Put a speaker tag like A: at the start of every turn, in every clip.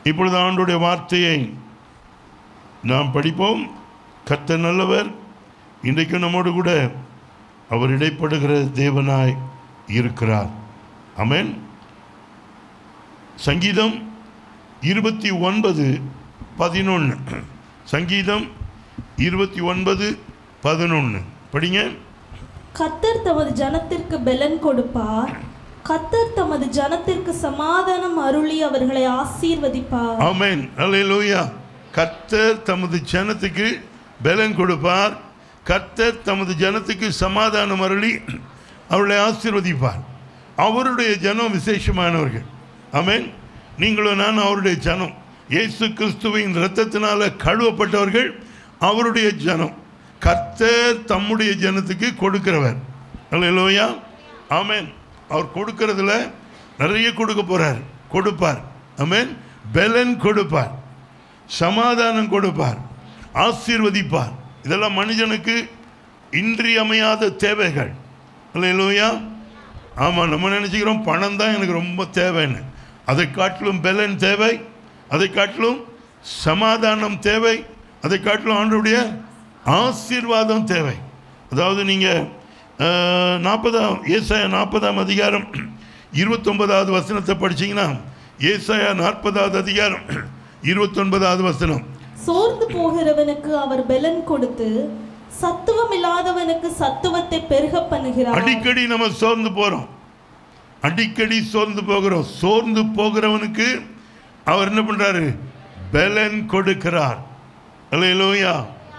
A: இப்பொழுது ஆண்டுடைய வார்த்தையை நாம் படிப்போம் கர்த்தர் நல்லவர் இன்றைக்கு நம்மோடு கூட அவர் இடைப்படுகிற தேவனாய் இருக்கிறார் ஆமென் சங்கீதம் இருபத்தி ஒன்பது பதினொன்று சங்கீதம் இருபத்தி ஒன்பது பதினொன்று படிங்க
B: கத்தர் தமது ஜனத்திற்கு பெலன் கொடுப்பார் கத்தர் தமது ஜனத்திற்கு சமாதானம் அருளி அவர்களை ஆசீர்வதிப்பார்
A: ஆமென் அல்லேலூயா கர்த்தர் தமது ஜனத்துக்கு பலன் கொடுப்பார் கர்த்தர் தமது ஜனத்துக்கு சமாதானம் அருளி அவர்களை ஆசீர்வதிப்பார் அவருடைய ஜனம் விசேஷமானவர்கள் ஆமென் நீங்களும் நான் அவருடைய ஜனம் இயேசு கிறிஸ்துவின் இரத்தத்தினால கழுவப்பட்டவர்கள் அவருடைய ஜனம் கர்த்தர் தம்முடைய ஜனத்துக்கு கொடுக்கிறவர் அல்லேலூயா ஆமென் அவர் கொடுக்கறதுல நிறைய கொடுக்க போறார் கொடுப்பார் ஆமென் பெலன் கொடுப்பார் சமாதானம் கொடுப்பார் ஆசீர்வதிப்பார் இதெல்லாம் மனுஷனுக்கு இன்றியமையாத தேவைகள் இல்லையா ஆமாம் நம்ம நினச்சிக்கிறோம் பணம் தான் எனக்கு ரொம்ப தேவைன்னு அதை காட்டிலும் பெலன் தேவை அதை காட்டிலும் சமாதானம் தேவை அதை காட்டிலும் ஆண்டுடைய ஆசீர்வாதம் தேவை அதாவது நீங்கள் நாற்பதாம் ஏசாயா நாற்பதாம் அதிகாரம் இருபத்தொன்பதாவது வசனத்தை படிச்சீங்கன்னா ஏசாயா நாற்பதாவது அதிகாரம் இருபத்தொன்பதாவது வசனம்
B: சோர்ந்து போகிறவனுக்கு அவர் பெலன் கொடுத்து சத்துவம் இல்லாதவனுக்கு சத்துவத்தை பெருக பண்ணுகிறார்
A: அடிக்கடி நம்ம சோர்ந்து போகிறோம் அடிக்கடி சோர்ந்து போகிறோம் சோர்ந்து போகிறவனுக்கு அவர் என்ன பண்றாரு பலன் கொடுக்கிறார் அல்லேலூயா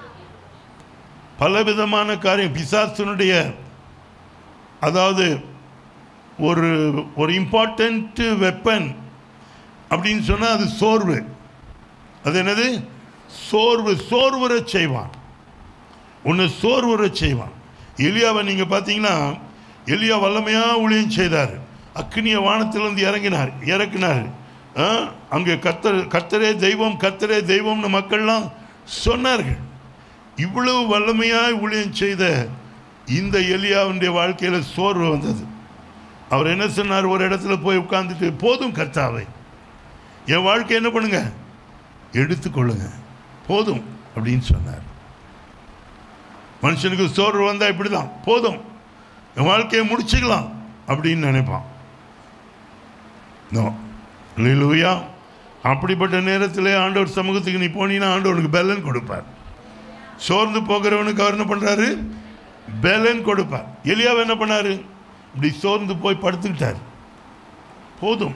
A: பலவிதமான காரியம் பிசாசனுடைய அதாவது ஒரு ஒரு இம்பார்ட்டன்ட் வெப்பன் அப்படின்னு சொன்னால் அது சோர்வு அது என்னது சோர்வு சோர்வுறச் செய்வான் உன்னை சோர்வுறச் செய்வான் எலியாவை நீங்கள் பார்த்தீங்கன்னா எலியா வல்லமையாக ஊழியம் செய்தார் அக்னிய வானத்திலிருந்து இறங்கினார் இறக்கினார் ஆ, அங்கே கர்த்தர் கர்த்தரே தெய்வம் கர்த்தரே தெய்வம்னு மக்கள்லாம் சொன்னார்கள் இவ்வளவு வல்லமையாய் ஊழியம் செய்த இந்த எலியாவுடைய வாழ்க்கையில் சோர்வு வந்தது அவர் என்ன சொன்னார் ஒரு இடத்துல போய் உட்கார்ந்துட்டு போதும் கர்த்தாவை என் வாழ்க்கை என்ன பண்ணுங்க எடுத்துக்கொள்ளுங்க போதும் அப்படின்னு சொன்னார் மனுஷனுக்கு சோர்வு வந்தால் இப்படி தான் போதும் என் வாழ்க்கையை முடிச்சுக்கலாம் அப்படின்னு நினைப்பான் நோ லூயா அப்படிப்பட்ட நேரத்தில் ஆண்டவர் சமூகத்துக்கு நீ போனீங்கன்னா ஆண்டவனுக்கு பெலன் கொடுப்பார் சோர்ந்து போகிறவனுக்கு அவர் என்ன பண்ணுறாரு பெலன் கொடுப்பார் எலியாவை என்ன பண்ணாரு இப்படி சோர்ந்து போய் படுத்துக்கிட்டார் போதும்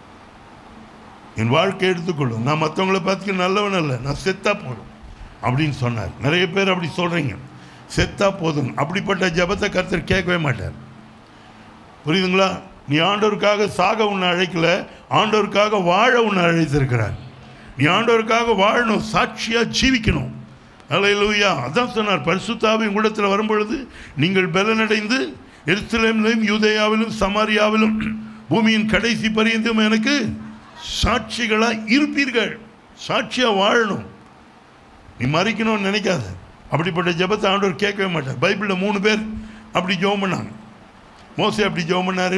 A: என் வாழ்க்கை எடுத்துக்கொள்ளும் நான் மற்றவங்கள பார்த்துக்க நல்லவன் அல்ல நான் செத்தா போதும் அப்படின்னு சொன்னார் நிறைய பேர் அப்படி சொல்கிறீங்க செத்தா போதும் அப்படிப்பட்ட ஜெபத்தை கர்த்தர் கேட்கவே மாட்டார் புரியுதுங்களா நீ ஆண்டவருக்காக சாக உன்னை அழைக்கல ஆண்டவருக்காக வாழ உன்னை அழைத்திருக்கிறார் நீ ஆண்டவருக்காக வாழணும் சாட்சியாக ஜீவிக்கணும் அல்லேலூயா அதான் சொன்னார் பரிசுத்தாவி உங்களிடத்தில் வரும்பொழுது நீங்கள் பலனடைந்து எருசலேமிலும் யூதேயாவிலும் சமாரியாவிலும் பூமியின் கடைசி பரியந்தம் எனக்கு சாட்சிகளாக இருப்பீர்கள் சாட்சியாக வாழணும் நீ மறிக்கணும்னு நினைக்காத அப்படிப்பட்ட ஜெபத்தை ஆண்டவர் கேட்கவே மாட்டார் பைபிளில் மூணு பேர் அப்படி ஜெபம் பண்ணாங்க மோசே அப்படி ஜெபம் பண்ணாரு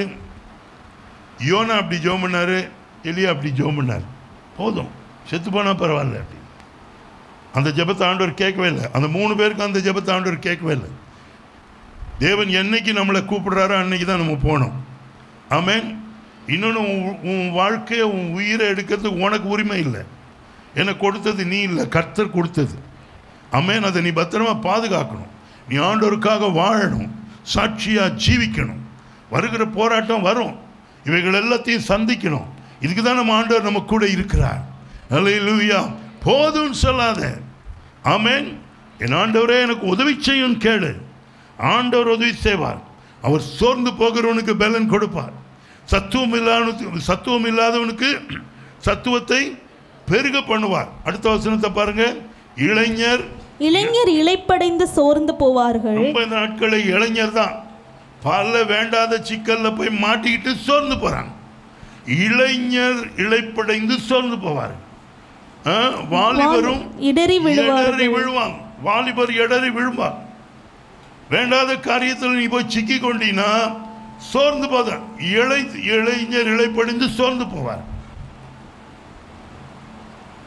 A: யோனா அப்படி ஜெபம் பண்ணாரு எலியா அப்படி ஜெபம் பண்ணார் போதும் செத்து போனால் பரவாயில்ல அப்படி அந்த ஜெபத்தை ஆண்டவர் கேட்கவே இல்லை அந்த மூணு பேருக்கு அந்த ஜெபத்தை ஆண்டவர் கேட்கவே இல்லை தேவன் என்னைக்கு நம்மளை கூப்பிடுறாரோ அன்னைக்கு தான் நம்ம போகணும் ஆமென் இன்னொன்று உன் உன் வாழ்க்கையை உன் உயிரை எடுக்கிறதுக்கு உனக்கு உரிமை இல்லை எனக்கு கொடுத்தது நீ இல்லை கர்த்தர் கொடுத்தது ஆமென் அதை நீ பத்திரமா பாதுகாக்கணும் நீ ஆண்டவருக்காக வாழணும் சாட்சியாக ஜீவிக்கணும் வருகிற போராட்டம் வரும் இவைகள் எல்லாத்தையும் சந்திக்கணும் இதுக்கு தான் நம்ம ஆண்டவர் நம்ம கூட இருக்கிறார் அல்லேலூயா போதும்னு சொல்லாத ஆமென் என் ஆண்டவரே எனக்கு உதவி செய்யும் கேளு ஆண்டவர் உதவி செய்வார் அவர் சோர்ந்து போகிறவனுக்கு பலன் கொடுப்பார் சத்துவம் இல்லாதவனுக்கு சத்துவம் இல்லாதவனுக்கு சத்துவத்தை பெருக பண்ணுவார் அடுத்த வசனத்தை பாருங்க இளைஞர்
B: இளைஞர் இளைப்படைந்து சோர்ந்து போவார்கள்
A: ரொம்ப இந்த நாட்களில் இளைஞர் தான் பல வேண்டாத சிக்கல்ல போய் மாட்டிக்கிட்டு சோர்ந்து போறாங்க இளைஞர் இழைப்படைந்து சோர்ந்து போவார் ஆ, வாலிபரும்
B: இடறி
A: இடறி
B: விழுவார்கள்
A: விழுவாங்க வாலிபர் இடறி விழுவார் வேண்டாத காரியத்தில் நீ போய் சிக்கி கொண்டீன்னா சோர்ந்து போத இளை இளைஞர் இழைப்படைந்து சோர்ந்து போவார்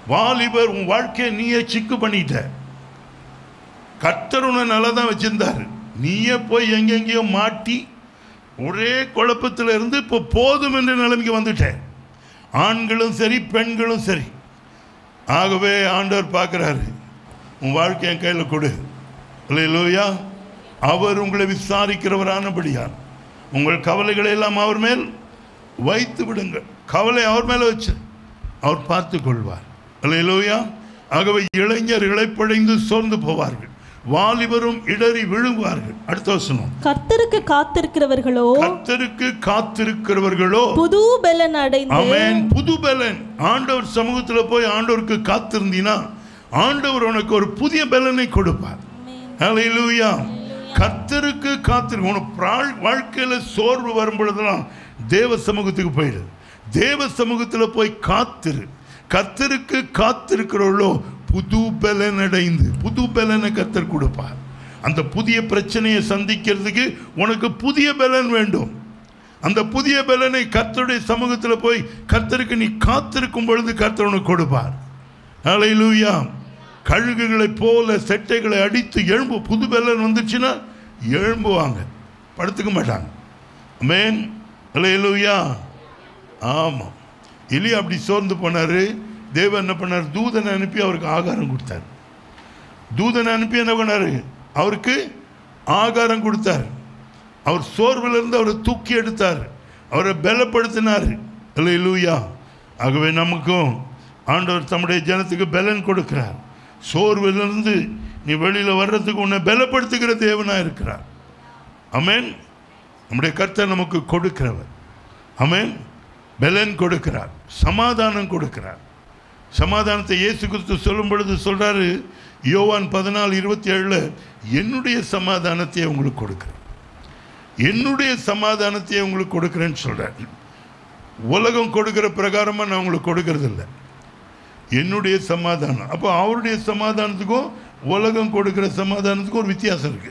A: வாலிபர் உன் வாழ்க்கையை நீயே சிக்கு பண்ணிட்ட கர்த்தர் உன்னை நல்லா தான் வச்சிருந்தாரு நீயே போய் எங்கெங்கேயோ மாட்டி ஒரே குழப்பத்தில் இருந்து இப்போ போதும் என்ற நிலைமைக்கு வந்துட்டேன் ஆண்களும் சரி பெண்களும் சரி ஆகவே ஆண்டவர் பார்க்குறாரு உன் வாழ்க்கை என் கையில் கொடு இல்லையா அவர் உங்களை விசாரிக்கிறவரானபடியார் உங்கள் கவலைகளை எல்லாம் அவர் மேல் வைத்து விடுங்கள் கவலை அவர் மேலே வச்சு அவர் பார்த்து கொள்வார் இல்லையா ஆகவே இளைஞர் இழைப்படைந்து சோர்ந்து போவார்கள் வாலிபரும் இடறி விழுவார்கள் அடுத்த வசனம்
B: கர்த்தருக்கு காத்திருக்கிறவர்களோ
A: கர்த்தருக்கு காத்திருக்கிறவர்களோ
B: புது பலன் அடைந்து
A: அவன் புது பலன் ஆண்டவர் சமூகத்துல போய் ஆண்டவருக்கு காத்திருந்தீனா ஆண்டவர் உனக்கு ஒரு புதிய பலனை கொடுப்பார் ஹalleluya கர்த்தருக்கு காத்திரு உனக்கு பிரா- வாழ்க்கையில சோர்வு வரும் பொழுதெல்லாம் தேவ சமூகத்துக்கு போயிடு தேவ சமூகத்தில் போய் காத்திரு கர்த்தருக்கு காத்திருக்கிறவர்களோ புது பலன் அடைந்து புது பலனை கர்த்தர் கொடுப்பார் அந்த புதிய பிரச்சனையை சந்திக்கிறதுக்கு உனக்கு புதிய பலன் வேண்டும் அந்த புதிய பலனை கர்த்தருடைய சமூகத்தில் போய் கர்த்தருக்கு நீ காத்திருக்கும் பொழுது கர்த்தர் உனக்கு கொடுப்பார் ஹalleluya கழுகுகளைப் போல செட்டைகளை அடித்து எழும்பு புது பலன் வந்துச்சுன்னா எழும்புவாங்க படுத்துக்க மாட்டாங்க மேன் ஹalleluya ஆமாம் எலி அப்படி சோர்ந்து போனார் தேவன் என்ன பண்ணார் தூதனை அனுப்பி அவருக்கு ஆகாரம் கொடுத்தார் தூதனை அனுப்பி என்ன பண்ணார் அவருக்கு ஆகாரம் கொடுத்தார் அவர் சோர்விலிருந்து அவரை தூக்கி எடுத்தார் அவரை பலப்படுத்தினார் அல்லேலூயா ஆகவே நமக்கும் ஆண்டவர் தம்முடைய ஜனத்துக்கு பலன் கொடுக்கிறார் சோர்விலிருந்து நீ வெளியில் வர்றதுக்கு உன்னை பலப்படுத்துகிற தேவனாக இருக்கிறார் அமேன் நம்முடைய கர்த்தர் நமக்கு கொடுக்கிறவர் அமேன் பலன் கொடுக்கிறார் சமாதானம் கொடுக்கிறார் சமாதானத்தை இயேசு கிறிஸ்து சொல்லும் பொழுது சொல்றாரு யோவான் பதினாலு இருபத்தி ஏழில் என்னுடைய சமாதானத்தை உங்களுக்கு கொடுக்கிறேன் என்னுடைய சமாதானத்தை உங்களுக்கு கொடுக்கிறேன்னு சொல்றார் உலகம் கொடுக்கிற பிரகாரமாக நான் உங்களுக்கு கொடுக்கறது இல்லை என்னுடைய சமாதானம் அப்போ அவருடைய சமாதானத்துக்கும் உலகம் கொடுக்கிற சமாதானத்துக்கும் ஒரு வித்தியாசம் இருக்கு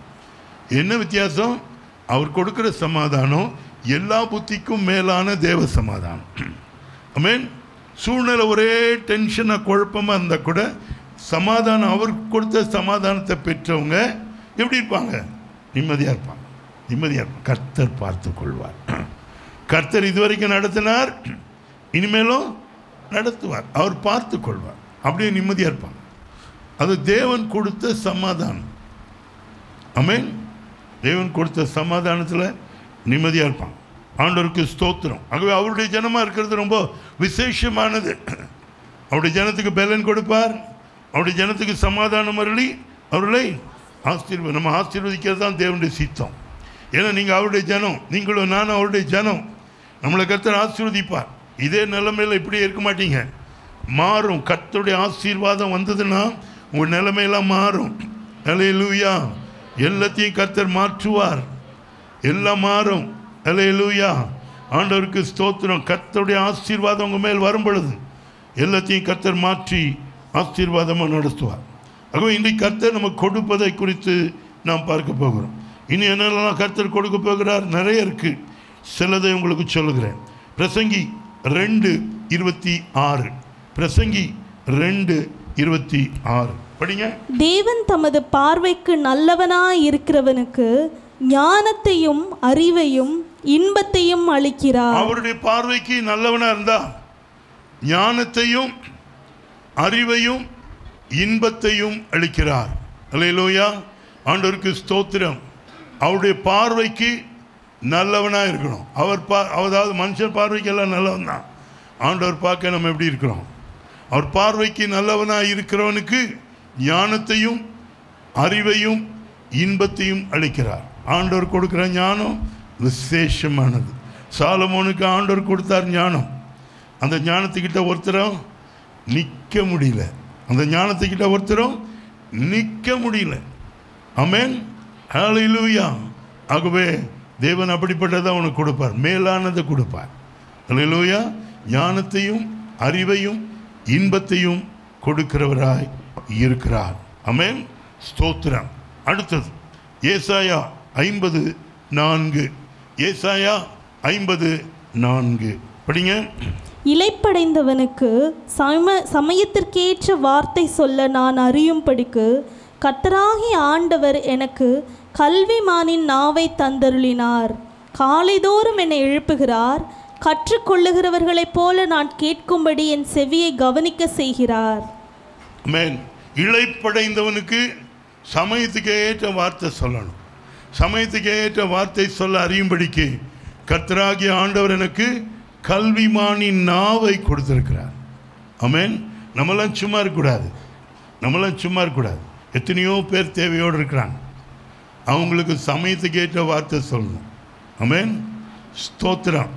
A: என்ன வித்தியாசம் அவர் கொடுக்கிற சமாதானம் எல்லா புத்திக்கும் மேலான தேவ சமாதானம் மீன் சூழ்நிலை ஒரே டென்ஷனாக குழப்பமாக இருந்தால் கூட சமாதானம் அவர் கொடுத்த சமாதானத்தை பெற்றவங்க எப்படி இருப்பாங்க நிம்மதியாக இருப்பாங்க நிம்மதியாக இருப்பாங்க கர்த்தர் பார்த்து கொள்வார் கர்த்தர் இதுவரைக்கும் நடத்தினார் இனிமேலும் நடத்துவார் அவர் பார்த்து கொள்வார் அப்படியே நிம்மதியாக இருப்பாங்க அது தேவன் கொடுத்த சமாதானம் அமேன் தேவன் கொடுத்த சமாதானத்தில் நிம்மதியாக இருப்பான் ஆண்டவருக்கு ஸ்தோத்திரம் ஆகவே அவருடைய ஜனமாக இருக்கிறது ரொம்ப விசேஷமானது அவருடைய ஜனத்துக்கு பலன் கொடுப்பார் அவருடைய ஜனத்துக்கு சமாதானம் அருளி அவர்களை ஆசீர்வ நம்ம ஆசீர்வதிக்கிறது தான் தேவனுடைய சித்தம் ஏன்னா நீங்கள் அவருடைய ஜனம் நீங்களும் நானும் அவருடைய ஜனம் நம்மளை கர்த்தர் ஆசீர்வதிப்பார் இதே நிலைமையில் இப்படியே இருக்க மாட்டீங்க மாறும் கர்த்தருடைய ஆசீர்வாதம் வந்ததுன்னா உங்கள் நிலைமையெல்லாம் மாறும் அலையலூயா எல்லாத்தையும் கர்த்தர் மாற்றுவார் எல்லாம் மாறும் அலையலூயா ஆண்டவருக்கு ஸ்தோத்திரம் கர்த்தருடைய ஆசீர்வாதம் உங்கள் மேல் வரும் பொழுது எல்லாத்தையும் கர்த்தர் மாற்றி ஆசீர்வாதமாக நடத்துவார் ஆகவே இன்றைக்கு கர்த்தர் நம்ம கொடுப்பதை குறித்து நாம் பார்க்க போகிறோம் இனி என்னெல்லாம் கர்த்தர் கொடுக்க போகிறார் நிறைய இருக்கு சிலதை உங்களுக்கு சொல்லுகிறேன் பிரசங்கி ரெண்டு இருபத்தி ஆறு பிரசங்கி ரெண்டு இருபத்தி ஆறு படிங்க
B: தேவன் தமது பார்வைக்கு நல்லவனாய் இருக்கிறவனுக்கு ஞானத்தையும் அறிவையும் இன்பத்தையும் அளிக்கிறார்
A: அவருடைய பார்வைக்கு நல்லவனா இருந்தா ஞானத்தையும் அறிவையும் இன்பத்தையும் அளிக்கிறார் அல்லேலூயா ஆண்டவருக்கு ஸ்தோத்திரம் அவருடைய பார்வைக்கு நல்லவனா இருக்கணும் அவர் பா அதாவது மனுஷன் பார்வைக்கு எல்லாம் நல்லவன் தான் ஆண்டவர் பார்க்க நம்ம எப்படி இருக்கிறோம் அவர் பார்வைக்கு நல்லவனா இருக்கிறவனுக்கு ஞானத்தையும் அறிவையும் இன்பத்தையும் அளிக்கிறார் ஆண்டவர் கொடுக்கிற ஞானம் விசேஷமானது சாலமோனுக்கு ஆண்டவர் கொடுத்தார் ஞானம் அந்த ஞானத்துக்கிட்ட ஒருத்தரும் நிற்க முடியல அந்த ஞானத்துக்கிட்ட ஒருத்தரும் நிற்க முடியல அமேன் ஹalleluya ஆகவே தேவன் அப்படிப்பட்டதை அவனுக்கு கொடுப்பார் மேலானதை கொடுப்பார் ஹalleluya ஞானத்தையும் அறிவையும் இன்பத்தையும் கொடுக்கிறவராய் இருக்கிறார் அமேன் ஸ்தோத்திரம் அடுத்தது ஏசாயா ஐம்பது நான்கு ஏசாயா ஐம்பது நான்கு படிங்க
B: இலைப்படைந்தவனுக்கு சம சமயத்திற்கேற்ற வார்த்தை சொல்ல நான் அறியும்படிக்கு கர்த்தராகிய ஆண்டவர் எனக்கு கல்விமானின் நாவை தந்தருளினார் காலைதோறும் என்னை எழுப்புகிறார் கற்றுக்கொள்ளுகிறவர்களைப் போல நான் கேட்கும்படி என் செவியை கவனிக்க செய்கிறார்
A: மேன் இழைப்படைந்தவனுக்கு சமயத்துக்கு ஏற்ற வார்த்தை சொல்லணும் சமயத்துக்கு ஏற்ற வார்த்தை சொல்ல அறியும்படிக்கு கர்த்தராகிய ஆண்டவர் எனக்கு கல்விமானின் நாவை கொடுத்திருக்கிறார் அமேன் நம்மளாம் சும்மா இருக்கக்கூடாது நம்மளாம் சும்மா இருக்கக்கூடாது எத்தனையோ பேர் தேவையோடு இருக்கிறாங்க அவங்களுக்கு சமயத்துக்கு ஏற்ற வார்த்தை சொல்லணும் அமேன் ஸ்தோத்திரம்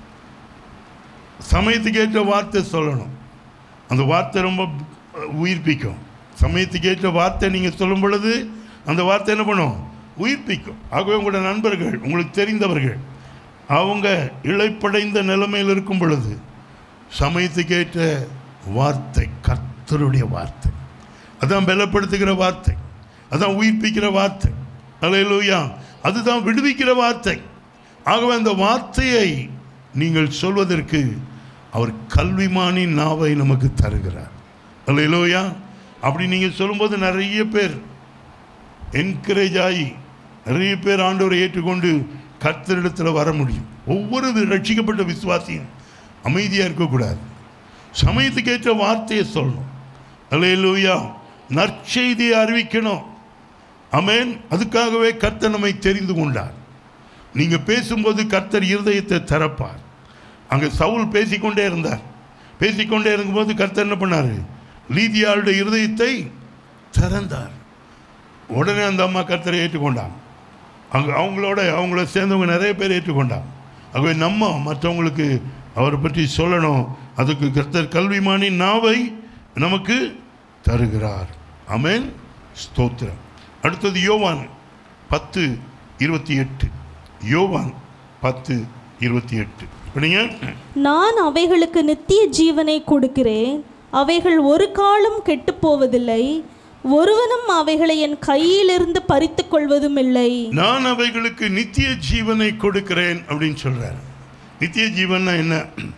A: சமயத்துக்கு ஏற்ற வார்த்தை சொல்லணும் அந்த வார்த்தை ரொம்ப உயிர்ப்பிக்கும் சமயத்துக்கு ஏற்ற வார்த்தை நீங்கள் சொல்லும் பொழுது அந்த வார்த்தை என்ன பண்ணும் உயிர்ப்பிக்கும் ஆகவே உங்களோட நண்பர்கள் உங்களுக்கு தெரிந்தவர்கள் அவங்க இழைப்படைந்த நிலைமையில் இருக்கும் பொழுது சமயத்துக்கு ஏற்ற வார்த்தை கர்த்தருடைய வார்த்தை அதான் பலப்படுத்துகிற வார்த்தை அதான் உயிர்ப்பிக்கிற வார்த்தை அல்லேலூயா அதுதான் விடுவிக்கிற வார்த்தை ஆகவே அந்த வார்த்தையை நீங்கள் சொல்வதற்கு அவர் கல்விமானின் நாவை நமக்கு தருகிறார் அல்லேலூயா அப்படி நீங்கள் சொல்லும்போது நிறைய பேர் என்கரேஜ் ஆகி நிறைய பேர் ஆண்டவரை ஏற்றுக்கொண்டு கர்த்தரிடத்தில் வர முடியும் ஒவ்வொரு ரட்சிக்கப்பட்ட விசுவாசியும் அமைதியாக இருக்கக்கூடாது சமயத்துக்கு ஏற்ற வார்த்தையை சொல்லணும் அல்லேலூயா நற்செய்தியை அறிவிக்கணும் அமேன் அதுக்காகவே கர்த்தர் நம்மை தெரிந்து கொண்டார் நீங்கள் பேசும்போது கர்த்தர் இருதயத்தை திறப்பார் அங்கே சவுல் பேசிக்கொண்டே இருந்தார் பேசிக்கொண்டே இருக்கும்போது கர்த்தர் என்ன பண்ணார் லீதியாளுடைய இருதயத்தை திறந்தார் உடனே அந்த அம்மா கர்த்தரை ஏற்றுக்கொண்டாங்க அங்கே அவங்களோட அவங்கள சேர்ந்தவங்க நிறைய பேர் ஏற்றுக்கொண்டாங்க ஆகவே நம்ம மற்றவங்களுக்கு அவரை பற்றி சொல்லணும் அதுக்கு கர்த்தர் கல்விமானி நாவை நமக்கு தருகிறார் அமேன் ஸ்தோத்திரம் அடுத்தது யோவான் பத்து இருபத்தி எட்டு யோவான் பத்து இருபத்தி எட்டு படிங்க
B: நான் அவைகளுக்கு நித்திய ஜீவனை கொடுக்கிறேன் அவைகள் ஒரு காலம் கெட்டுப் போவதில்லை ஒருவனும் அவைகளை என் கையிலிருந்து பறித்துக் கொள்வதும் இல்லை
A: நான் அவைகளுக்கு நித்திய ஜீவனை கொடுக்கிறேன் அப்படின்னு சொல்றார் நித்திய ஜீவன்னா என்ன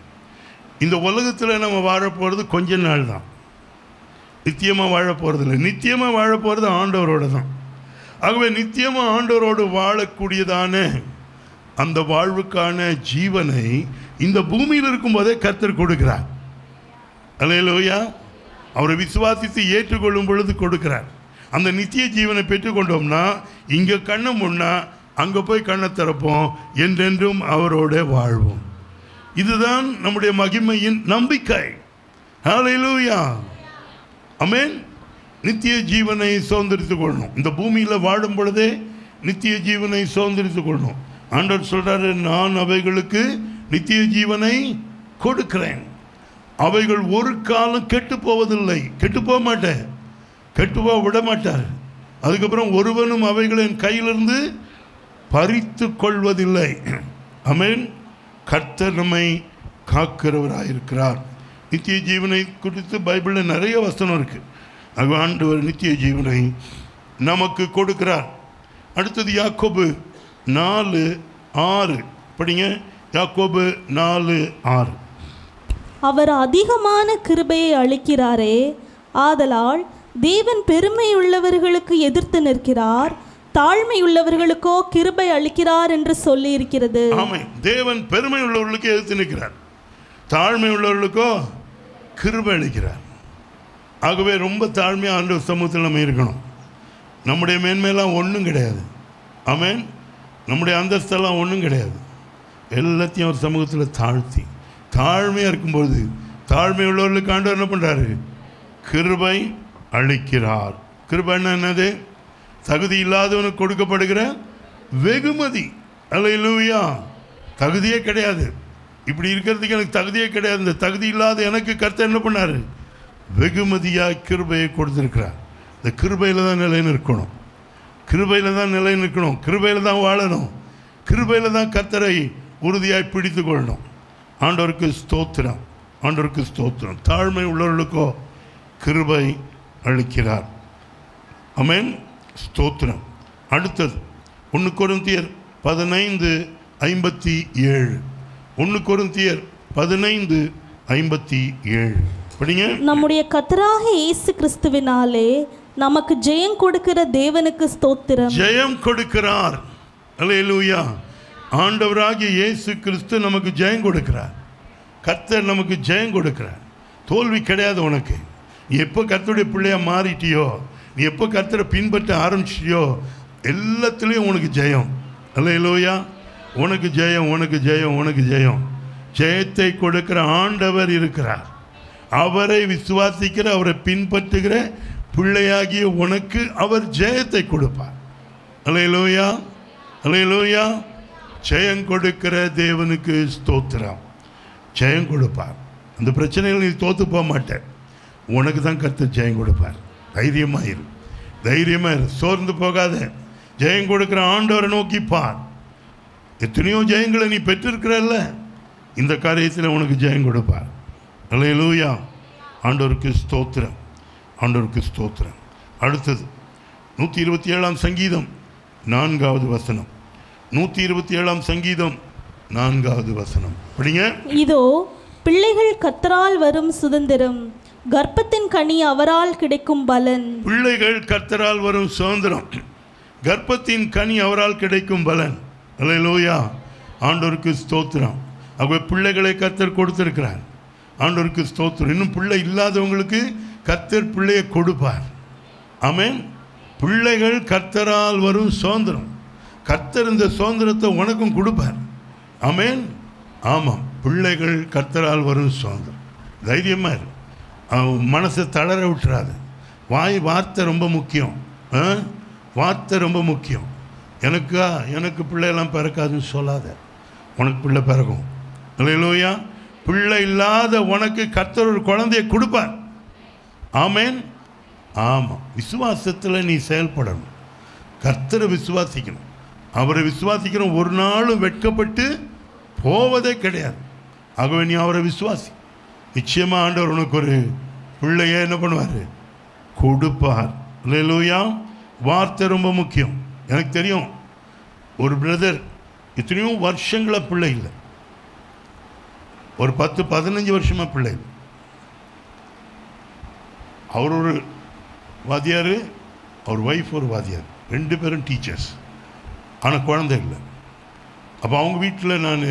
A: இந்த உலகத்தில் நம்ம வாழ போகிறது கொஞ்ச நாள் தான் நித்தியமாக வாழ போகிறது இல்லை நித்தியமாக வாழ போகிறது ஆண்டவரோட தான் ஆகவே நித்தியமாக ஆண்டவரோடு வாழக்கூடியதான அந்த வாழ்வுக்கான ஜீவனை இந்த பூமியில் இருக்கும்போதே கர்த்தர் கொடுக்கிறார் அல்லையா அவரை விசுவாசித்து ஏற்றுக்கொள்ளும் பொழுது கொடுக்கிறார் அந்த நித்திய ஜீவனை பெற்றுக்கொண்டோம்னா இங்கே கண்ணை முன்னா அங்கே போய் கண்ணை திறப்போம் என்றென்றும் அவரோட வாழ்வோம் இதுதான் நம்முடைய மகிமையின் நம்பிக்கை ஹalleluya அமேன் நித்திய ஜீவனை சுதந்திரித்துக் கொள்ளணும் இந்த பூமியில் வாழும் பொழுதே நித்திய ஜீவனை சுதந்திரித்துக் கொள்ளணும் ஆண்டவர் சொல்றாரு நான் அவைகளுக்கு நித்திய ஜீவனை கொடுக்கிறேன் அவைகள் ஒரு காலம் கெட்டு போவதில்லை கெட்டு போக மாட்டேன் கெட்டு போக விட மாட்டார் அதுக்கப்புறம் ஒருவனும் அவைகளை என் கையிலிருந்து பறித்து கொள்வதில்லை அமேன் கர்த்தர் நம்மை காக்கிறவராயிருக்கிறார் நித்திய ஜீவனை குறித்து பைபிளில் நிறைய வசனம் இருக்கு அது ஆண்டவர் நித்திய ஜீவனை நமக்கு கொடுக்கிறார் அடுத்தது யாக்கோபு நாலு ஆறு படிங்க யாக்கோபு நாலு ஆறு
B: அவர் அதிகமான கிருபையை அளிக்கிறாரே ஆதலால் தேவன் பெருமையுள்ளவர்களுக்கு எதிர்த்து நிற்கிறார் தாழ்மையுள்ளவர்களுக்கோ கிருபை அளிக்கிறார் என்று சொல்லி இருக்கிறது
A: ஆமை தேவன் பெருமை உள்ளவர்களுக்கு எதிர்த்து நிற்கிறார் தாழ்மை உள்ளவர்களுக்கோ கிருபை அளிக்கிறார் ஆகவே ரொம்ப தாழ்மையாக ஆண்டவர் சமூகத்தில் நம்ம இருக்கணும் நம்முடைய மேன்மையெல்லாம் ஒன்றும் கிடையாது ஆமென் நம்முடைய அந்தஸ்தெல்லாம் ஒன்றும் கிடையாது எல்லாத்தையும் ஒரு சமூகத்தில் தாழ்த்தி தாழ்மையாக இருக்கும்போது தாழ்மை உள்ளவர்களுக்கு ஆண்டவர் என்ன பண்ணுறாரு கிருபை அளிக்கிறார் கிருபைன்னா என்னது தகுதி இல்லாதவனுக்கு கொடுக்கப்படுகிற வெகுமதி அல்லையிலூயா தகுதியே கிடையாது இப்படி இருக்கிறதுக்கு எனக்கு தகுதியே கிடையாது இந்த தகுதி இல்லாத எனக்கு கர்த்தர் என்ன பண்ணார் வெகுமதியாக கிருபையை கொடுத்துருக்கிறார் இந்த கிருபையில் தான் நிலை நிற்கணும் கிருபையில் தான் நிலை நிற்கணும் கிருபையில் தான் வாழணும் கிருபையில் தான் கர்த்தரை உறுதியாய் பிடித்து கொள்ளணும் ஆண்டவருக்கு ஸ்தோத்திரம் ஆண்டவருக்கு ஸ்தோத்திரம் தாழ்மை உள்ளவர்களுக்கோ கிருபை அளிக்கிறார் அமேன் ஸ்தோத்திரம் அடுத்தது ஒன்று கொருந்தியர் பதினைந்து ஐம்பத்தி ஏழு ஒன்று கொருந்தியர் பதினைந்து ஐம்பத்தி ஏழு படிங்க
B: நம்முடைய கத்தராக இயேசு கிறிஸ்துவினாலே நமக்கு ஜெயம் கொடுக்கிற தேவனுக்கு ஸ்தோத்திரம்
A: ஜெயம் கொடுக்கிறார் அல்லேலூயா ஆண்டவராகிய இயேசு கிறிஸ்து நமக்கு ஜெயம் கொடுக்கிறார் கர்த்தர் நமக்கு ஜெயம் கொடுக்கிறார் தோல்வி கிடையாது உனக்கு நீ எப்போ கர்த்தருடைய பிள்ளையா மாறிட்டியோ நீ எப்போ கர்த்தரை பின்பற்ற ஆரம்பிச்சிட்டியோ எல்லாத்துலேயும் உனக்கு ஜெயம் அல்லேலூயா உனக்கு ஜெயம் உனக்கு ஜெயம் உனக்கு ஜெயம் ஜெயத்தை கொடுக்கிற ஆண்டவர் இருக்கிறார் அவரை விசுவாசிக்கிற அவரை பின்பற்றுகிற பிள்ளையாகிய உனக்கு அவர் ஜெயத்தை கொடுப்பார் அலையலோயா அலையலோயா ஜெயம் கொடுக்கிற தேவனுக்கு ஸ்தோத்திரம் ஜெயம் கொடுப்பார் அந்த பிரச்சனைகள் நீ தோத்து போக மாட்டேன் உனக்கு தான் கர்த்தர் ஜெயம் கொடுப்பார் தைரியமாக இரு தைரியமாக இரு சோர்ந்து போகாத ஜெயம் கொடுக்கிற ஆண்டவரை நோக்கி பார் எத்தனையோ ஜெயங்களை நீ பெற்றிருக்கிறல்ல இந்த காரியத்தில் உனக்கு ஜெயம் கொடுப்பார் அல்லேலூயா ஆண்டவருக்கு ஸ்தோத்திரம் ஆண்டவருக்கு ஸ்தோத்திரம் அடுத்தது நூற்றி இருபத்தி ஏழாம் சங்கீதம் நான்காவது வசனம் நூற்றி இருபத்தி ஏழாம் சங்கீதம் நான்காவது வசனம் படிங்க
B: இதோ பிள்ளைகள் கத்தரால் வரும் சுதந்திரம் கர்ப்பத்தின் கனி அவரால் கிடைக்கும் பலன்
A: பிள்ளைகள் கர்த்தரால் வரும் சுதந்திரம் கர்ப்பத்தின் கனி அவரால் கிடைக்கும் பலன் அல்லேலூயா ஆண்டவருக்கு ஸ்தோத்திரம் அவங்க பிள்ளைகளை கர்த்தர் கொடுத்திருக்கிறார் ஆண்டவருக்கு ஸ்தோத்திரம் இன்னும் பிள்ளை இல்லாதவங்களுக்கு கர்த்தர் பிள்ளையை கொடுப்பார் ஆமென் பிள்ளைகள் கர்த்தரால் வரும் சுதந்திரம் கர்த்தர் இந்த சுதந்திரத்தை உனக்கும் கொடுப்பார் ஆமென் ஆமாம் பிள்ளைகள் கர்த்தரால் வரும் சுதந்திரம் தைரியமாக இரு அவன் மனசை தளர விட்டுறாது வாய் வார்த்தை ரொம்ப முக்கியம் ஆ? வார்த்தை ரொம்ப முக்கியம் எனக்கா எனக்கு பிள்ளையெல்லாம் பிறக்காதுன்னு சொல்லாத உனக்கு பிள்ளை பிறக்கும் இல்லையா பிள்ளை இல்லாத உனக்கு கர்த்தர் ஒரு குழந்தையை கொடுப்பார் ஆமேன் ஆமாம் விசுவாசத்தில் நீ செயல்படணும் கர்த்தரை விசுவாசிக்கணும் அவரை விசுவாசிக்கணும் ஒரு நாளும் வெட்கப்பட்டு போவதே கிடையாது ஆகவே நீ அவரை விசுவாசி நிச்சயமாக ஆண்டவர் உனக்கு ஒரு பிள்ளைய என்ன பண்ணுவார் கொடுப்பார் இல்லையா வார்த்தை ரொம்ப முக்கியம் எனக்கு தெரியும் ஒரு பிரதர் எத்தனையோ வருஷங்களா பிள்ளை இல்லை ஒரு பத்து பதினஞ்சு வருஷமா பிள்ளை இல்லை அவர் ஒரு வாத்தியார் அவர் ஒய்ஃப் ஒரு வாத்தியார் ரெண்டு பேரும் டீச்சர்ஸ் ஆனால் குழந்தை இல்லை அப்போ அவங்க வீட்டில் நான்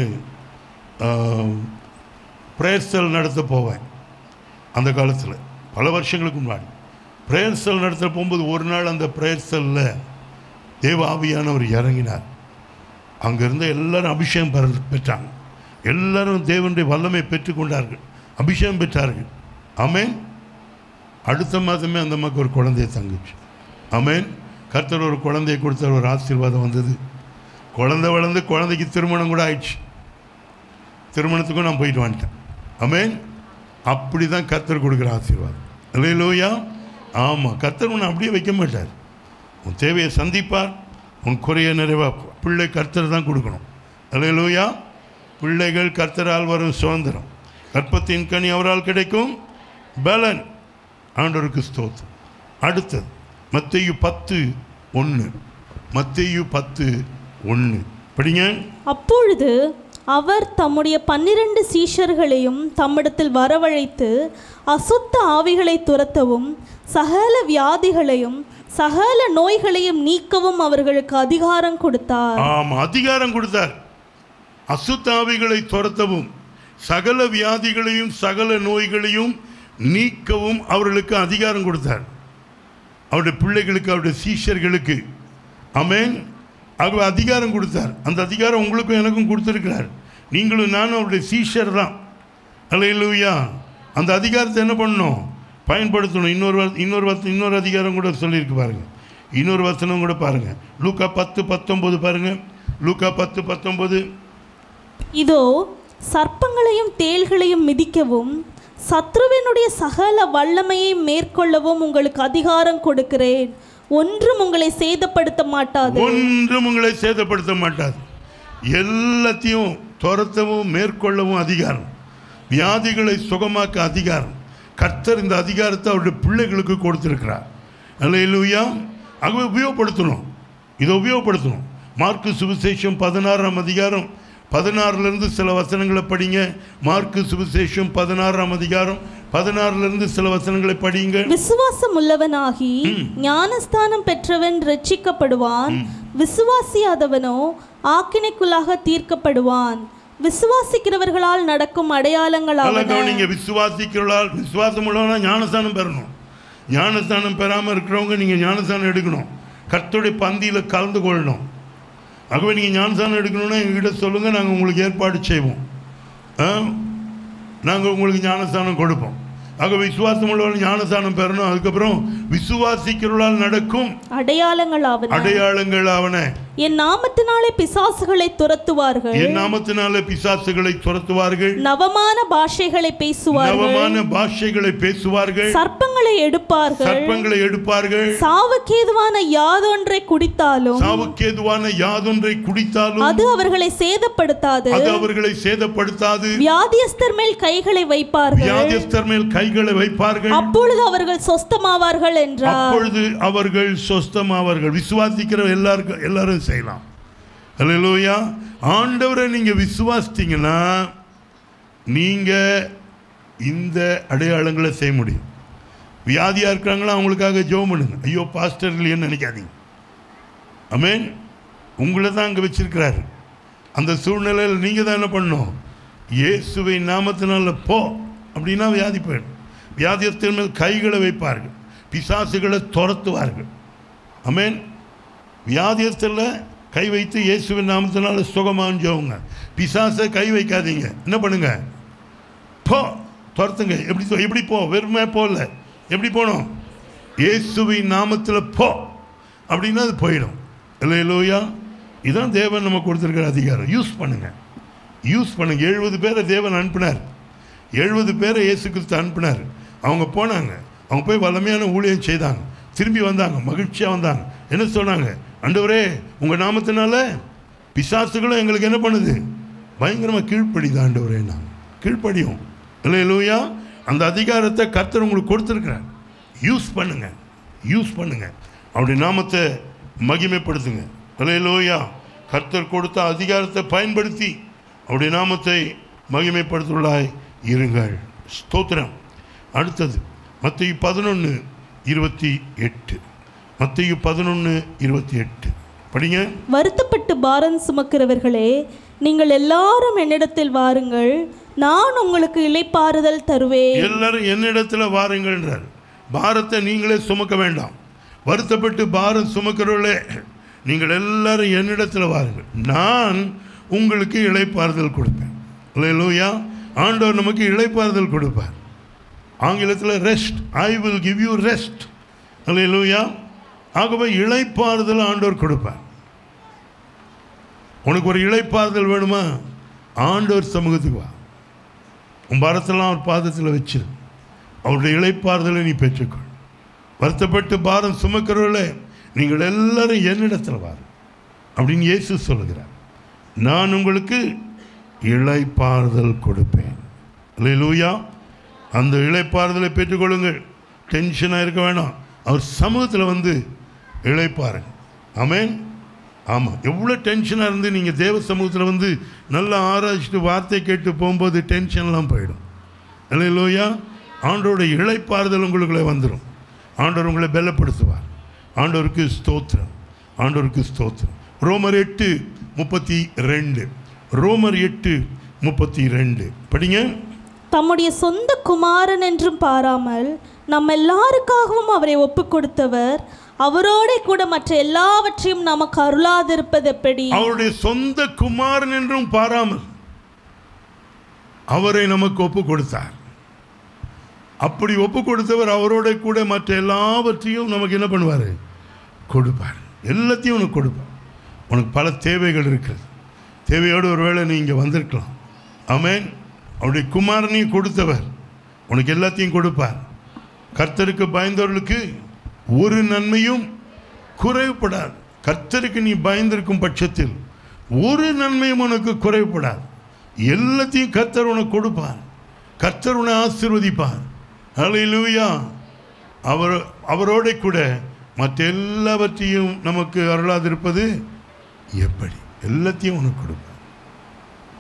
A: ப்ரேயர் செல் நடத்த போவேன் அந்த காலத்தில் பல வருஷங்களுக்கு முன்னாடி ப்ரேயர் செல் நடத்த போகும்போது ஒரு நாள் அந்த ப்ரேயர் செல்லில் தேவ ஆவியானவர் இறங்கினார் அங்கிருந்த எல்லாரும் அபிஷேகம் பெற பெற்றாங்க எல்லாரும் தேவனுடைய வல்லமை பெற்றுக்கொண்டார்கள் அபிஷேகம் பெற்றார்கள் ஆமென் அடுத்த மாதமே அந்த அம்மாவுக்கு ஒரு குழந்தைய தங்குச்சு ஆமென் கர்த்தர் ஒரு குழந்தைய கொடுத்த ஒரு ஆசீர்வாதம் வந்தது குழந்தை வளர்ந்து குழந்தைக்கு திருமணம் கூட ஆயிடுச்சு திருமணத்துக்கும் நான் போயிட்டு வந்துட்டேன் ஆமென் அப்படி தான் கர்த்தர் கொடுக்குற ஆசீர்வாதம் இல்லையிலோயா ஆமாம் கர்த்தர் உன்னை அப்படியே வைக்க மாட்டார் உன் தேவையை சந்திப்பார் உன் குறைய நிறைவாக்குவார் பிள்ளை கர்த்தர் தான் கொடுக்கணும் இல்லையிலோயா பிள்ளைகள் கர்த்தரால் வரும் சுதந்திரம் கற்பத்தின் கனி அவரால் கிடைக்கும் பலன் ஆண்டவருக்கு ஸ்தோத்திரம் அடுத்தது மத்தேயு பத்து ஒன்று மத்தேயு பத்து ஒன்று படிங்க
B: அப்பொழுது அவர் தம்முடைய பன்னிரண்டு சீஷர்களையும் தம்மிடத்தில் வரவழைத்து அசுத்த ஆவிகளை துரத்தவும் சகல வியாதிகளையும் சகல நோய்களையும் நீக்கவும் அவர்களுக்கு அதிகாரம் கொடுத்தார்
A: ஆமாம் அதிகாரம் கொடுத்தார் அசுத்தாவிகளை துரத்தவும் சகல வியாதிகளையும் சகல நோய்களையும் நீக்கவும் அவர்களுக்கு அதிகாரம் கொடுத்தார் அவருடைய பிள்ளைகளுக்கு அவருடைய சீஷர்களுக்கு ஆமென் அவர் அதிகாரம் கொடுத்தார் அந்த அதிகாரம் உங்களுக்கும் எனக்கும் கொடுத்துருக்கிறார் நீங்களும் நானும் அவருடைய சீஷர் தான் அல்லையா அந்த அதிகாரத்தை என்ன பண்ணணும் பயன்படுத்தணும் இன்னொரு வ- இன்னொரு வச இன்னொரு அதிகாரம் கூட சொல்லியிருக்கு பாருங்க இன்னொரு வசனம் கூட பாருங்க லூக்கா பத்து பத்தொன்பது பாருங்க லூக்கா பத்து பத்தொன்பது
B: இதோ சர்ப்பங்களையும் தேள்களையும் மிதிக்கவும் சத்ருவினுடைய சகல வல்லமையை மேற்கொள்ளவும் உங்களுக்கு அதிகாரம் கொடுக்கிறேன் ஒன்றும் உங்களை சேதப்படுத்த மாட்டாது
A: ஒன்றும் உங்களை சேதப்படுத்த மாட்டாது எல்லாத்தையும் துரத்தவும் மேற்கொள்ளவும் அதிகாரம் வியாதிகளை சுகமாக்க அதிகாரம் கர்த்தர் இந்த அதிகாரத்தை அவருடைய பிள்ளைகளுக்கு கொடுத்திருக்கிறார் அல்லையா ஆகவே உபயோகப்படுத்தணும் இதை உபயோகப்படுத்தணும் மார்க்கு சுவிசேஷம் பதினாறாம் அதிகாரம் பதினாறுலேருந்து சில வசனங்களை படிங்க மார்க்கு சுவிசேஷம் பதினாறாம் அதிகாரம் பதினாறுலேருந்து சில வசனங்களை படிங்க
B: விசுவாசம் உள்ளவனாகி ஞானஸ்தானம் பெற்றவன் ரட்சிக்கப்படுவான் விசுவாசியாதவனோ ஆக்கினைக்குள்ளாக தீர்க்கப்படுவான் விசுவாசிக்கிறவர்களால் நடக்கும்
A: நல்லா
B: அடையாளங்களாவன
A: கவனிங்க விசுவாசிக்கிறவளால் விசுவாசம் உள்ளவனா ஞானஸ்தானம் பெறணும் ஞானஸ்தானம் பெறாமல் இருக்கிறவங்க நீங்கள் ஞானஸ்தானம் எடுக்கணும் கர்த்தருடைய பந்தியில் கலந்து கொள்ளணும் ஆகவே நீங்கள் ஞானஸ்தானம் எடுக்கணும்னா எங்ககிட்ட சொல்லுங்கள் நாங்கள் உங்களுக்கு ஏற்பாடு செய்வோம் நாங்கள் உங்களுக்கு ஞானஸ்தானம் கொடுப்போம் ஆக விசுவாசம் உள்ளவர்கள் ஞானஸ்தானம் பெறணும் அதுக்கப்புறம் விசுவாசிக்கிறவர்களால் நடக்கும்
B: அடையாளங்களாவன
A: அடையாளங்கள் அவன
B: என் நாமத்தினாலே பிசாசுகளை துரத்துவார்கள்
A: என் நாமத்தினால பிசாசுகளை துரத்துவார்கள்
B: நவமான பாஷைகளை பேசுவார்கள்
A: நவமான பாஷைகளை பேசுவார்கள்
B: சர்ப்பங்களை எடுப்பார்கள்
A: சர்ப்பங்களை எடுப்பார்கள்
B: சாவுக்கேதுவான யாதொன்றை குடித்தாலும்
A: சாவுக்கேதுவான யாதொன்றை குடித்தாலும்
B: அது அவர்களை சேதப்படுத்தாது
A: அது அவர்களை சேதப்படுத்தாது
B: வியாதியஸ்தர் மேல் கைகளை வைப்பார்கள்
A: வியாதிஸ்தர் மேல் கைகளை வைப்பார்கள்
B: அப்பொழுது அவர்கள் சொஸ்தமாவார்கள் என்றார்
A: அப்பொழுது அவர்கள் சொஸ்தமாவார்கள் விசுவாசிக்கிற எல்லாருக்கும் எல்லாரும் செய்யலாம் அல்லேலூயா ஆண்டவரை நீங்க விசுவாசித்தீங்கன்னா நீங்க இந்த அடையாளங்களை செய்ய முடியும் வியாதியா இருக்கிறாங்களா அவங்களுக்காக ஜெபம் பண்ணுங்க ஐயோ பாஸ்டர் இல்லையேன்னு நினைக்காதீங்க அமேன் உங்களை தான் அங்கே வச்சிருக்கிறாரு அந்த சூழ்நிலையில் நீங்கள் தான் என்ன பண்ணணும் இயேசுவை நாமத்தினால போ அப்படின்னா வியாதி போயிடும் வியாதியத்தின் மேல் கைகளை வைப்பார்கள் பிசாசுகளை துரத்துவார்கள் அமேன் வியாதியத்தில் கை வைத்து இயேசுவின் நாமத்தினால சுகமான்னு ஜோங்க பிசாசை கை வைக்காதீங்க என்ன பண்ணுங்க போ துரத்துங்க எப்படி சொ- எப்படி போ வெறுமை போகல எப்படி போகணும் இயேசுவின் நாமத்தில் போ அப்படின்னா அது போயிடும் இல்லையா இதான் தேவன் நம்ம கொடுத்துருக்கிற அதிகாரம் யூஸ் பண்ணுங்க யூஸ் பண்ணுங்க எழுபது பேரை தேவன் அனுப்பினார் எழுபது பேரை இயேசு கிறிஸ்து அனுப்பினார் அவங்க போனாங்க அவங்க போய் வல்லமையான ஊழியம் செய்தாங்க திரும்பி வந்தாங்க மகிழ்ச்சியாக வந்தாங்க என்ன சொன்னாங்க ஆண்டவரே உங்கள் நாமத்தினால பிசாசுகளும் எங்களுக்கு என்ன பண்ணுது பயங்கரமாக கீழ்ப்படிது ஆண்டவரே நான் கீழ்ப்படியும் இல்லை லூயா அந்த அதிகாரத்தை கர்த்தர் உங்களுக்கு கொடுத்துருக்கிறார் யூஸ் பண்ணுங்க யூஸ் பண்ணுங்க அவருடைய நாமத்தை மகிமைப்படுத்துங்க இல்லை லூயா கர்த்தர் கொடுத்த அதிகாரத்தை பயன்படுத்தி அவருடைய நாமத்தை மகிமைப்படுத்துள்ளாய் இருங்கள் ஸ்தோத்திரம் அடுத்தது மத்திய பதினொன்று இருபத்தி எட்டு மத்திய பதினொன்று இருபத்தி எட்டு படிங்க
B: வருத்தப்பட்டு பாரம் சுமக்கிறவர்களே நீங்கள் எல்லாரும் என்னிடத்தில் வாருங்கள் நான் உங்களுக்கு இளைப்பாறுதல் தருவேன்
A: எல்லாரும் என்னிடத்தில் வாருங்கள்ன்றார் பாரத்தை நீங்களே சுமக்க வேண்டாம் வருத்தப்பட்டு பாரம் சுமக்கிறவர்களே நீங்கள் எல்லாரும் என்னிடத்தில் வாருங்கள் நான் உங்களுக்கு இளைப்பாறுதல் கொடுப்பேன் லூயா ஆண்டவர் நமக்கு இளைப்பாறுதல் கொடுப்பார் ஆங்கிலத்தில் rest I will give you rest லூயா ஆகவே இளைப்பாறுதல் ஆண்டவர் கொடுப்பார் உனக்கு ஒரு இளைப்பாறுதல் வேணுமா ஆண்டவர் சமூகத்துக்கு வா உன் பாரத்தெல்லாம் அவர் பாதத்தில் வச்சிரு அவருடைய இளைப்பாறுதலை நீ பெற்றுக்கொள் வருத்தப்பட்டு பாரம் சுமக்கிறவர்களே நீங்கள் எல்லாரும் என்னிடத்தில் வாரு அப்படின்னு இயேசு சொல்லுகிறார் நான் உங்களுக்கு இளைப்பாறுதல் கொடுப்பேன் லூயா அந்த இளைப்பாறுதலை பெற்றுக்கொள்ளுங்கள் டென்ஷனாக இருக்க வேணாம் அவர் சமூகத்தில் வந்து இளைப்பாருங்க ஆமென் ஆமாம் எவ்வளோ டென்ஷனாக இருந்து நீங்கள் தேவ சமூகத்தில் வந்து நல்லா ஆராய்ச்சிட்டு வார்த்தை கேட்டு போகும்போது டென்ஷன்லாம் போயிடும் இல்லையா ஆண்டோட இளைப்பாறுதல் உங்களுக்குள்ளே வந்துடும் ஆண்டவர் உங்களை பலப்படுத்துவார் ஆண்டவருக்கு ஸ்தோத்திரம் ஆண்டவருக்கு ஸ்தோத்திரம் ரோமர் எட்டு முப்பத்தி ரெண்டு ரோமர் எட்டு முப்பத்தி ரெண்டு படிங்க
B: தம்முடைய சொந்த குமாரன் என்றும் பாராமல் நம்ம எல்லாருக்காகவும் அவரை ஒப்பு கொடுத்தவர் அவரோட கூட மற்ற எல்லாவற்றையும் நமக்கு அருளாதிருப்பது எப்படி
A: அவருடைய சொந்த குமாரன் என்றும் பாராமல் அவரை நமக்கு ஒப்பு கொடுத்தார் அப்படி ஒப்பு கொடுத்தவர் அவரோட கூட மற்ற எல்லாவற்றையும் நமக்கு என்ன பண்ணுவார் கொடுப்பார் எல்லாத்தையும் உனக்கு கொடுப்பார் உனக்கு பல தேவைகள் இருக்கிறது தேவையோடு ஒருவேளை நீ இங்கே வந்திருக்கலாம் ஆமென் அவருடைய குமாரனையும் கொடுத்தவர் உனக்கு எல்லாத்தையும் கொடுப்பார் கர்த்தருக்கு பயந்தவர்களுக்கு ஒரு நன்மையும் குறைவுபடாது கர்த்தருக்கு நீ பயந்திருக்கும் பட்சத்தில் ஒரு நன்மையும் உனக்கு குறைவுபடாது எல்லாத்தையும் கர்த்தர் உனக்கு கொடுப்பார் கர்த்தர் உன்னை ஆசீர்வதிப்பார் ஹalleluya அவர் அவரோட கூட மற்ற எல்லாவற்றையும் நமக்கு அருளாதிருப்பது எப்படி எல்லாத்தையும் உனக்கு கொடுப்பார்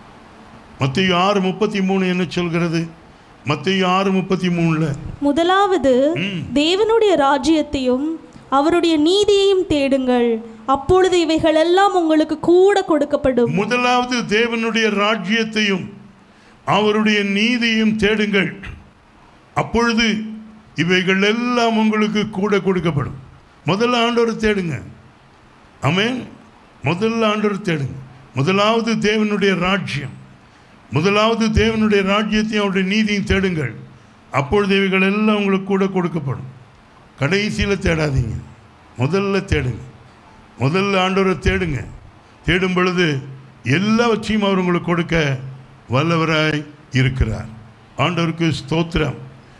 A: மத்திய ஆறு முப்பத்தி மூணு என்ன சொல்கிறது மத்திய ஆறு முப்பத்தி மூணுல
B: முதலாவது தேவனுடைய ராஜ்யத்தையும் அவருடைய நீதியையும் தேடுங்கள் அப்பொழுது இவைகளெல்லாம் உங்களுக்கு கூட கொடுக்கப்படும்
A: முதலாவது தேவனுடைய ராஜ்யத்தையும் அவருடைய நீதியையும் தேடுங்கள் அப்பொழுது இவைகள் எல்லாம் உங்களுக்கு கூட கொடுக்கப்படும் முதல்ல ஆண்டவரை தேடுங்க ஆமென் முதல்ல ஆண்டவரை தேடுங்க முதலாவது தேவனுடைய ராஜ்யம் முதலாவது தேவனுடைய ராஜ்யத்தையும் அவருடைய நீதியும் தேடுங்கள் அப்பொழுது இவைகள் எல்லாம் உங்களுக்கு கூட கொடுக்கப்படும் கடைசியில் தேடாதீங்க முதல்ல தேடுங்க முதல்ல ஆண்டவரை தேடுங்க தேடும் பொழுது எல்லாவற்றையும் அவர் உங்களுக்கு கொடுக்க வல்லவராய் இருக்கிறார் ஆண்டவருக்கு ஸ்தோத்திரம்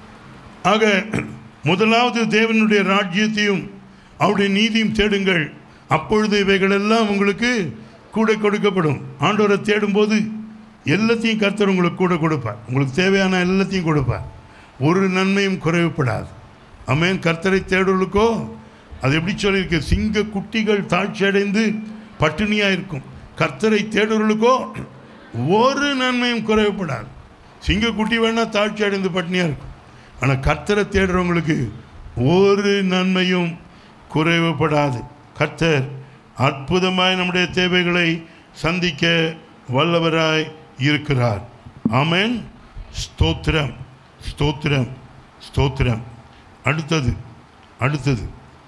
A: ஆக முதலாவது தேவனுடைய ராஜ்யத்தையும் அவருடைய நீதியும் தேடுங்கள் அப்பொழுது இவைகளெல்லாம் உங்களுக்கு கூட கொடுக்கப்படும் ஆண்டவரை தேடும்போது எல்லாத்தையும் கர்த்தர் உங்களுக்கு கூட கொடுப்பார் உங்களுக்கு தேவையான எல்லாத்தையும் கொடுப்பார் ஒரு நன்மையும் குறைவுபடாது அமேன் கர்த்தரை தேடுவர்களுக்கோ அது எப்படி சொல்லியிருக்கு சிங்க குட்டிகள் தாழ்ச்சி அடைந்து பட்டினியாக இருக்கும் கர்த்தரை தேடுவர்களுக்கோ ஒரு நன்மையும் குறைவுபடாது சிங்க குட்டி வேணா தாழ்ச்சி அடைந்து பட்டினியாக இருக்கும் ஆனால் கர்த்தரை தேடுறவங்களுக்கு ஒரு நன்மையும் குறைவுபடாது கர்த்தர் அற்புதமாய் நம்முடைய தேவைகளை சந்திக்க வல்லவராய் இருக்கிறார் ஆமென் ஸ்தோத்திரம் ஸ்தோத்திரம் ஸ்தோத்திரம் அடுத்தது அடுத்தது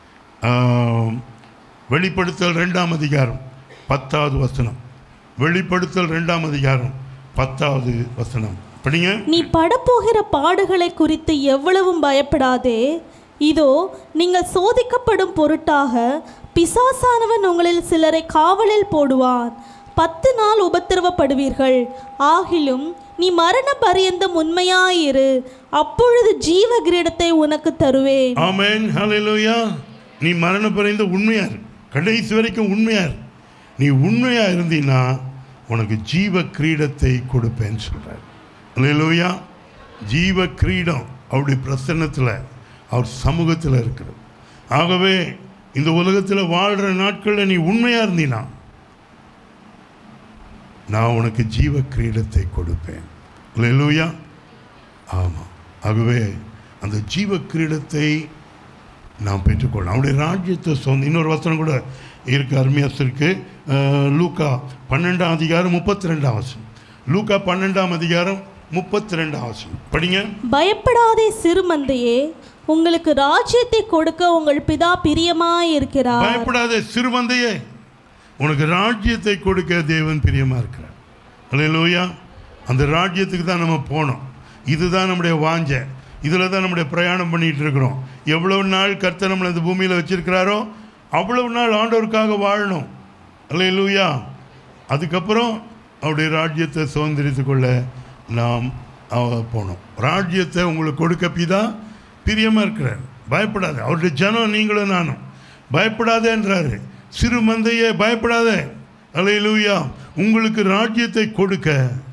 A: ஆம், வெளிப்படுத்தல் ரெண்டாம் அதிகாரம் பத்தாவது வசனம் வெளிப்படுத்தல் ரெண்டாம் அதிகாரம் பத்தாவது வசனம் படிங்க
B: நீ படப்போகிற பாடுகளை குறித்து எவ்வளவும் பயப்படாதே இதோ நீங்கள் சோதிக்கப்படும் பொருட்டாக பிசாசானவன் உங்களில் சிலரை காவலில் போடுவான் பத்து நாள் உபத்திரவப்படுவீர்கள் ஆகிலும் நீ மரண பரியந்தம் உண்மையாயிரு அப்பொழுது ஜீவ கிரீடத்தை உனக்கு தருவேன்
A: ஆமென் ஹalleluya நீ மரண பரிந்த உண்மையா இரு கடைசி வரைக்கும் உண்மையா இரு நீ உண்மையா இருந்தீன்னா உனக்கு ஜீவ கிரீடத்தை கொடுப்பேன்னு சொல்றார் ஹalleluya ஜீவ கிரீடம் அவருடைய பிரசன்னத்தில் அவர் சமூகத்தில் இருக்கிறது ஆகவே இந்த உலகத்தில் வாழ்கிற நாட்களில் நீ உண்மையா இருந்தீனா நான் உனக்கு ஜீவ கிரீடத்தை கொடுப்பேன் ஹalleluya ஆமாம் ஆகவே அந்த ஜீவ கிரீடத்தை நாம் பெற்றுக்கொள்ளலாம் அவருடைய ராஜ்யத்தை சொந்த இன்னொரு வசனம் கூட இருக்கு அருமையாக இருக்கு அஹ், லூக்கா பன்னெண்டாம் அதிகாரம் முப்பத்தி ரெண்டாம் வசனம் லூக்கா பன்னெண்டாம் அதிகாரம் முப்பத்தி ரெண்டாம் வசனம் படிங்க
B: பயப்படாதே சிறுமந்தையே உங்களுக்கு ராஜ்யத்தை கொடுக்க உங்கள் பிதா பிரியமாயிருக்கிறார்
A: பயப்படாத சிறுமந்தையே உனக்கு ராஜ்யத்தை கொடுக்க தேவன் பிரியமாக இருக்கிறார் அல்லேலூயா அந்த ராஜ்யத்துக்கு தான் நம்ம போனோம் இதுதான் நம்முடைய வாஞ்சை இதில் தான் நம்முடைய பிரயாணம் பண்ணிட்டு இருக்கிறோம் எவ்வளவு நாள் கர்த்தர் நம்மளை இந்த பூமியில் வச்சிருக்கிறாரோ அவ்வளவு நாள் ஆண்டவருக்காக வாழணும் அல்லேலூயா அதுக்கப்புறம் அவருடைய ராஜ்யத்தை சுதந்திரித்து கொள்ள நாம் அவ- போனோம் ராஜ்யத்தை உங்களுக்கு கொடுக்க பிதா பிரியமாக இருக்கிறார் பயப்படாத அவருடைய ஜனம் நீங்களும் நானும் பயப்படாதேன்றாரு சிறு மந்தையே பயப்படாத அல்லேலூயா உங்களுக்கு ராஜ்யத்தை கொடுக்க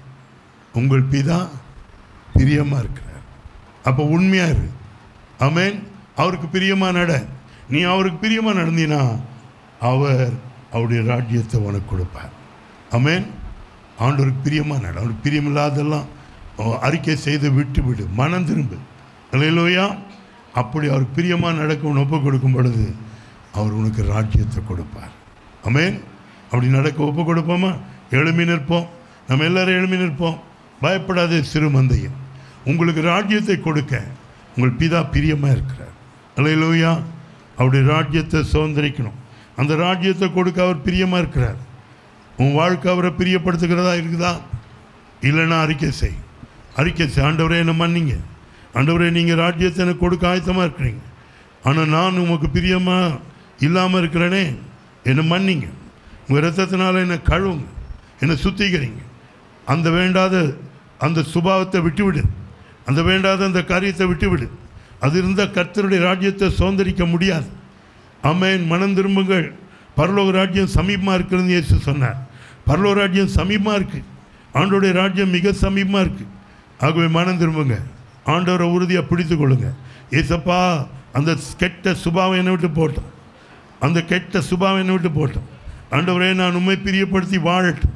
A: உங்கள் பிதா பிரியமாக இருக்கிறார் அப்போ உண்மையாக இரு ஆமென் அவருக்கு பிரியமாக நட நீ அவருக்கு பிரியமாக நடந்தீனா அவர் அவருடைய ராஜ்யத்தை உனக்கு கொடுப்பார் ஆமென் ஆண்டவருக்கு பிரியமாக நட அவருக்கு பிரியமில்லாதெல்லாம் அஹ், அறிக்கை செய்து விட்டு விடு மனம் திரும்பு இல்லையிலோயா அப்படி அவருக்கு பிரியமாக நடக்க உன் ஒப்பு கொடுக்கும் பொழுது அவர் உனக்கு ராஜ்யத்தை கொடுப்பார் ஆமென் அப்படி நடக்க ஒப்பு கொடுப்போமா எழுமி நிற்போம் நம்ம எல்லாரும் எழுமி நிற்போம் பயப்படாதே சிறு மந்தையும் உங்களுக்கு ராஜ்யத்தை கொடுக்க உங்கள் பிதா பிரியமாக இருக்கிறார் அல்லையிலோயா அவருடைய ராஜ்யத்தை சுதந்திரிக்கணும் அந்த ராஜ்யத்தை கொடுக்க அவர் பிரியமாக இருக்கிறார் உன் வாழ்க்கை அவரை பிரியப்படுத்துகிறதா இருக்குதா இல்லைன்னா அறிக்கை செய் அறிக்கை செய் ஆண்டவரே என்ன மன்னிங்க ஆண்டவரே நீங்கள் ராஜ்யத்தை எனக்கு கொடுக்க ஆயத்தமாக இருக்கிறீங்க ஆனால் நான் உமக்கு பிரியமாக இல்லாமல் இருக்கிறேனே என்னை மன்னிங்க உங்கள் ரத்தத்தினால என்னை கழுவுங்க என்னை சுத்திகரிங்க அந்த வேண்டாத அந்த சுபாவத்தை விட்டுவிடு அந்த வேண்டாத அந்த காரியத்தை விட்டுவிடு அது இருந்தால் கர்த்தருடைய ராஜ்யத்தை சுதந்திரிக்க முடியாது ஆமென் மனம் திரும்புங்கள் பரலோக ராஜ்யம் சமீபமாக இருக்கிறது இயேசு சொன்னார் பரலோக ராஜ்யம் சமீபமாக இருக்குது ஆண்டோடைய ராஜ்யம் மிக சமீபமாக இருக்குது ஆகவே மனம் திரும்புங்க ஆண்டவரை உறுதியாக பிடித்து கொள்ளுங்க ஏசப்பா அந்த கெட்ட சுபாவம் என்னை விட்டு போட்டோம் அந்த கெட்ட சுபாவம் என்னை விட்டு போட்டோம் ஆண்டவரே நான் உண்மை பிரியப்படுத்தி வாழட்டும்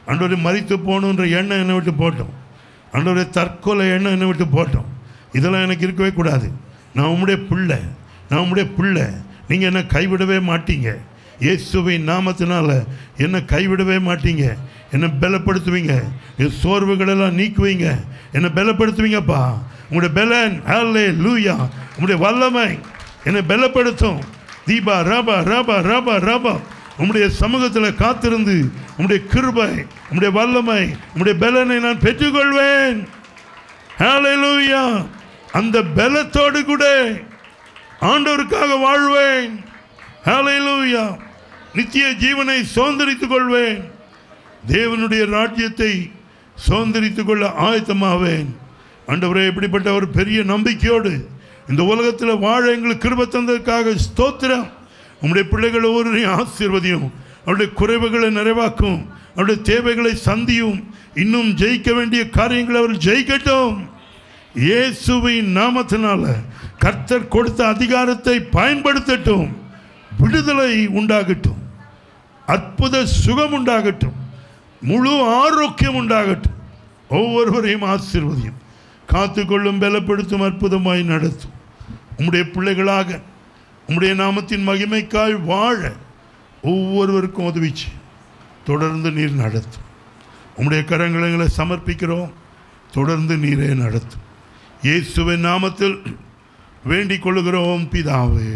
A: ஆண்டவரை மறித்து போகணுன்ற எண்ணம் என்னை விட்டு போட்டோம் ஆண்டவரை தற்கொலை எண்ணம் என்னை விட்டு போட்டோம் இதெல்லாம் எனக்கு இருக்கவே கூடாது நான் உம்முடைய பிள்ளை நான் உம்முடைய பிள்ளை நீங்கள் என்னை கைவிடவே மாட்டீங்க இயேசுவின் நாமத்தினால என்னை கைவிடவே மாட்டீங்க என்னை பலப்படுத்துவீங்க என் சோர்வுகளெல்லாம் நீக்குவீங்க என்னை பலப்படுத்துவீங்கப்பா உங்களுடைய பலன் ஹல்லே லூயா உங்களுடைய வல்லமை என்னை பலப்படுத்தும் தீபா ரபா ரபா ரபா ரபா உம்முடைய சமூகத்தில் காத்திருந்து உம்முடைய கிருபை உம்முடைய வல்லமை உம்முடைய பலனை நான் பெற்றுக்கொள்வேன் ஹalleluya அந்த பலத்தோடு கூட ஆண்டவருக்காக வாழ்வேன் ஹalleluya நித்திய ஜீவனை சுதந்திரித்துக் கொள்வேன் தேவனுடைய ராஜ்யத்தை சுதந்திரித்துக் கொள்ள ஆயத்தமாவேன் ஆண்டவரே இப்படிப்பட்ட ஒரு பெரிய நம்பிக்கையோடு இந்த உலகத்தில் வாழ எங்களுக்கு கிருப தந்ததற்காக ஸ்தோத்திரம் உம்முடைய பிள்ளைகள் ஒவ்வொருவரையும் ஆசீர்வதியும் அவருடைய குறைவுகளை நிறைவாக்கும் அவருடைய தேவைகளை சந்தியும் இன்னும் ஜெயிக்க வேண்டிய காரியங்களை அவர் ஜெயிக்கட்டும் இயேசுவின் நாமத்தினால கர்த்தர் கொடுத்த அதிகாரத்தை பயன்படுத்தட்டும் விடுதலை உண்டாகட்டும் அற்புத சுகம் உண்டாகட்டும் முழு ஆரோக்கியம் உண்டாகட்டும் ஒவ்வொருவரையும் ஆசீர்வதியும் காத்துக்கொள்ளும் பலப்படுத்தும் அற்புதமாய் நடத்தும் உம்முடைய பிள்ளைகளாக உம்முடைய நாமத்தின் மகிமைக்காய் வாழ ஒவ்வொருவருக்கும் உதவிச்சு தொடர்ந்து நீர் நடத்தும் உம்முடைய கரங்களை சமர்ப்பிக்கிறோம் தொடர்ந்து நீரே நடத்தும் இயேசுவின் நாமத்தில் வேண்டிக் கொள்கிறோம் பிதாவே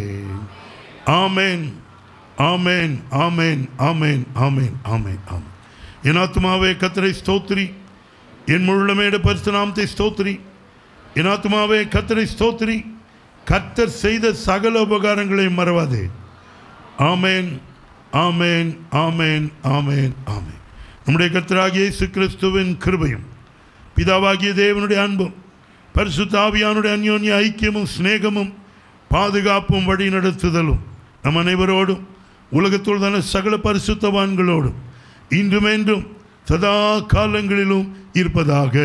A: ஆமேன் ஆமேன் ஆமேன் ஆமேன் ஆமேன் ஆமேன் ஆமேன் என் ஆத்மாவே கத்தரை ஸ்தோத்திரி என் முழுமையிட பரிசுநாமத்தை ஸ்தோத்திரி என் ஆத்மாவே கத்தரை ஸ்தோத்திரி கத்தர் செய்த சகல உபகாரங்களை மறவாதே ஆமேன் ஆமேன் ஆமேன் ஆமேன் ஆமேன் நம்முடைய கர்த்தராகிய இயேசு கிறிஸ்துவின் கிருபையும் பிதாவாகிய தேவனுடைய அன்பும் பரிசுத்த ஆவியானுடைய அந்யோன்ய ஐக்கியமும் சிநேகமும் பாதுகாப்பும் வழி நடத்துதலும் நம் அனைவரோடும் உலகத்துள்ளான சகல பரிசுத்தவான்களோடும் இன்றும் என்றும் சதா காலங்களிலும் இருப்பதாக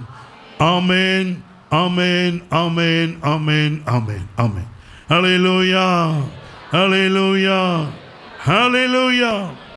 A: ஆமேன் ஆமேன் ஆமேன் ஆமேன் ஆமேன் ஆமேன் ஹalleluya ஹalleluya ஹalleluya